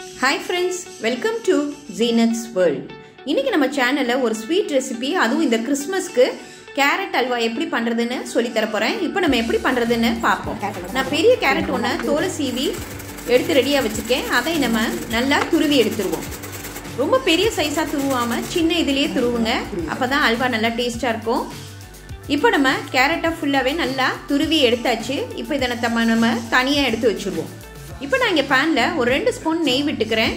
hi friends welcome to ஜீனட்ஸ் world இன்னைக்கு நம்ம சேனலில் ஒரு ஸ்வீட் ரெசிபி அதுவும் இந்த கிறிஸ்மஸ்க்கு கேரட் அல்வா எப்படி பண்ணுறதுன்னு சொல்லி தர போகிறேன் இப்போ நம்ம எப்படி பண்ணுறதுன்னு பார்ப்போம் நான் பெரிய கேரட் ஒன்று தோலை சீவி எடுத்து ரெடியாக வச்சுருக்கேன் அதை நம்ம நல்லா துருவி எடுத்துருவோம் ரொம்ப பெரிய சைஸாக துருவாமல் சின்ன இதுலேயே துருவுங்க அப்போ தான் அல்வா நல்லா டேஸ்ட்டாக இருக்கும் இப்போ நம்ம கேரட்டை ஃபுல்லாகவே நல்லா துருவி எடுத்தாச்சு இப்போ இதை நம்ம நம்ம தனியாக எடுத்து வச்சுருவோம் இப்போ நான் இங்கே பேனில் ஒரு ரெண்டு ஸ்பூன் நெய் விட்டுக்கிறேன்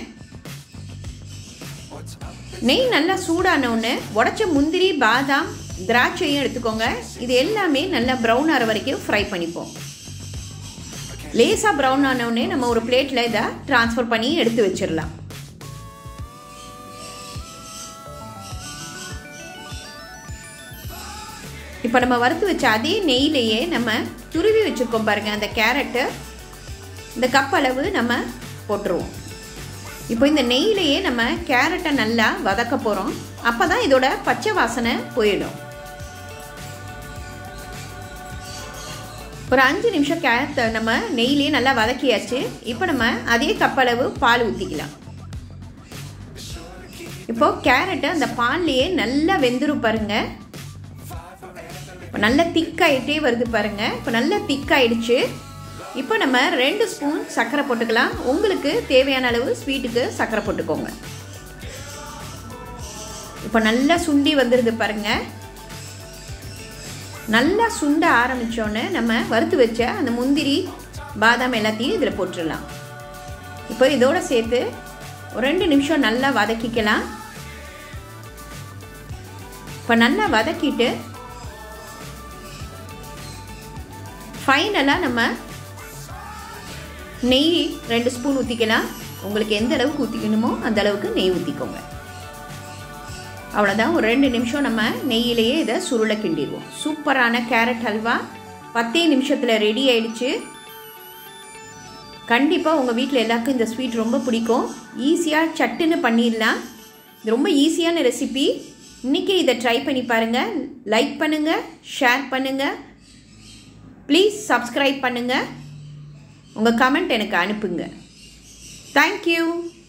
நெய் நல்லா சூடான உடனே உடச்ச முந்திரி பாதாம் திராட்சையும் எடுத்துக்கோங்க இது எல்லாமே நல்லா ப்ரௌன் ஆகிற வரைக்கும் ஃப்ரை பண்ணிப்போம் லேசாக ப்ரௌன் ஆன உடனே நம்ம ஒரு பிளேட்டில் இதை ட்ரான்ஸ்ஃபர் பண்ணி எடுத்து வச்சிடலாம் இப்போ நம்ம வறுத்து வச்ச அதே நெய்யிலேயே நம்ம துருவி வச்சுருக்கோம் பாருங்கள் அந்த கேரட்டு இந்த கப் அளவு நம்ம போட்டுருவோம் இப்போ இந்த நெய்யிலேயே நம்ம கேரட்டை நல்லா வதக்க போகிறோம் அப்போ தான் இதோட பச்சை வாசனை போயிடும் ஒரு அஞ்சு நிமிஷம் கேரட்டை நம்ம நெய்யிலேயே நல்லா வதக்கியாச்சு இப்போ நம்ம அதே கப் அளவு பால் ஊற்றிக்கலாம் இப்போ கேரட்டை அந்த பால்லையே நல்லா வெந்துரும் பாருங்கள் இப்போ நல்லா திக்காயிட்டே வருது பாருங்கள் இப்போ நல்லா திக்காயிடுச்சு இப்போ நம்ம ரெண்டு ஸ்பூன் சர்க்கரை போட்டுக்கலாம் உங்களுக்கு தேவையான அளவு ஸ்வீட்டுக்கு சர்க்கரை போட்டுக்கோங்க இப்போ நல்லா சுண்டி வந்துடுது பாருங்கள் நல்லா சுண்ட ஆரம்பித்தோன்னே நம்ம வறுத்து வச்ச அந்த முந்திரி பாதாம் எல்லாத்தையும் இதில் போட்டுடலாம் இப்போ இதோட சேர்த்து ஒரு ரெண்டு நிமிஷம் நல்லா வதக்கிக்கலாம் இப்போ நல்லா வதக்கிட்டு ஃபைனலாக நம்ம நெய் ரெண்டு ஸ்பூன் ஊற்றிக்கலாம் உங்களுக்கு எந்த அளவுக்கு ஊற்றிக்கணுமோ அந்த அளவுக்கு நெய் ஊற்றிக்கோங்க அவ்வளோதான் ஒரு ரெண்டு நிமிஷம் நம்ம நெய்யிலேயே இதை சுருளை கிண்டிடுவோம் சூப்பரான கேரட் ஹல்வா பத்தே நிமிஷத்தில் ரெடி ஆயிடுச்சு கண்டிப்பாக உங்கள் வீட்டில் எல்லாருக்கும் இந்த ஸ்வீட் ரொம்ப பிடிக்கும் ஈஸியாக சட்டுன்னு பண்ணிடலாம் இது ரொம்ப ஈஸியான ரெசிபி இன்றைக்கி இதை ட்ரை பண்ணி பாருங்கள் லைக் பண்ணுங்கள் ஷேர் பண்ணுங்கள் ப்ளீஸ் சப்ஸ்கிரைப் பண்ணுங்கள் உங்கள் கமெண்ட் எனக்கு அனுப்புங்க தேங்க்யூ